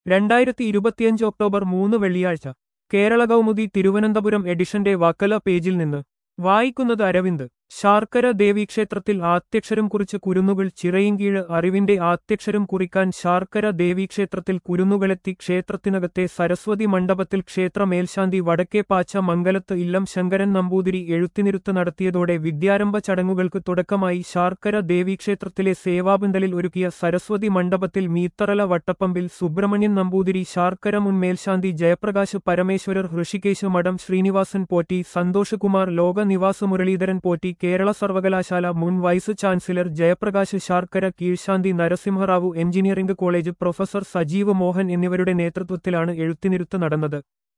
രണ്ടായിരത്തി ഇരുപത്തിയഞ്ച് ഒക്ടോബർ മൂന്ന് വെള്ളിയാഴ്ച കേരള കൗമുദി തിരുവനന്തപുരം എഡിഷന്റെ വക്കല പേജിൽ നിന്ന് വായിക്കുന്നത് അരവിന്ദ് ശാർക്കര ദേവീക്ഷേത്രത്തിൽ ആദ്യക്ഷരം കുറിച്ച് കുരുന്നുകൾ ചിറയിൻകീഴ് അറിവിന്റെ ആദ്യക്ഷരം കുറിക്കാൻ ശാർക്കര ദേവീക്ഷേത്രത്തിൽ കുരുന്നുകളെത്തി ക്ഷേത്രത്തിനകത്തെ സരസ്വതി മണ്ഡപത്തിൽ ക്ഷേത്ര മേൽശാന്തി വടക്കേ പാച്ച മംഗലത്ത് ഇല്ലം ശങ്കരൻ നമ്പൂതിരി എഴുത്തിനിരുത്ത് നടത്തിയതോടെ വിദ്യാരംഭ ചടങ്ങുകൾക്ക് തുടക്കമായി ശാർക്കര ദേവീക്ഷേത്രത്തിലെ സേവാബന്ധലിൽ ഒരുക്കിയ സരസ്വതി മണ്ഡപത്തിൽ മീത്തറല വട്ടപ്പമ്പിൽ സുബ്രഹ്മണ്യൻ നമ്പൂതിരി ശാർക്കര മുൻ മേൽശാന്തി ജയപ്രകാശ് പരമേശ്വരർ ഋഷികേശ് മഠം ശ്രീനിവാസൻ പോറ്റി സന്തോഷകുമാർ ലോകനിവാസ മുരളീധരൻ പോറ്റി കേരള സർവകലാശാല മുൻ വൈസ് ചാൻസലർ ജയപ്രകാശ് ശാർക്കര കീഴ്ശാന്തി Narasimharao engineering college professor Sajeev Mohan എന്നിവരുടെ നേതൃത്വത്തിലാണ് എഴുത്തിനിരുത്ത് നടന്നത്